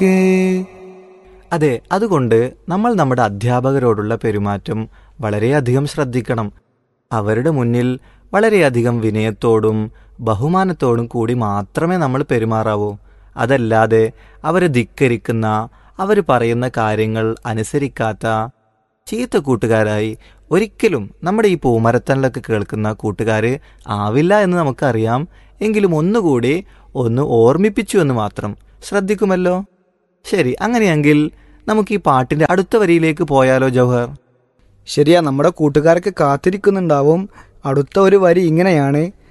के അതെ അതുകൊണ്ട് നമ്മൾ നമ്മുടെ അധ്യാപകരോടുള്ള പെരുമാറ്റം വളരെയധികം ശ്രദ്ധിക്കണം അവരുടെ മുന്നിൽ വളരെയധികം വിനയത്തോടും ബഹുമാനത്തോടും കൂടി മാത്രമേ നമ്മൾ പെരുമാറാവൂ അതല്ലാതെ അവരെ ധിക്കരിക്കുന്ന അവർ പറയുന്ന കാര്യങ്ങൾ അനുസരിക്കാത്ത ചീത്ത കൂട്ടുകാരായി ഒരിക്കലും നമ്മുടെ ഈ പൂമരത്തനിലൊക്കെ കേൾക്കുന്ന കൂട്ടുകാർ ആവില്ല എന്ന് നമുക്കറിയാം എങ്കിലും ഒന്നുകൂടി ഒന്ന് ഓർമ്മിപ്പിച്ചു എന്ന് മാത്രം ശ്രദ്ധിക്കുമല്ലോ ശരി അങ്ങനെയെങ്കിൽ നമുക്ക് ഈ പാട്ടിന്റെ അടുത്ത വരിയിലേക്ക് പോയാലോ ജൗഹർ ശരിയാ നമ്മുടെ കൂട്ടുകാരൊക്കെ കാത്തിരിക്കുന്നുണ്ടാവും അടുത്ത ഒരു വരി ഇങ്ങനെയാണ്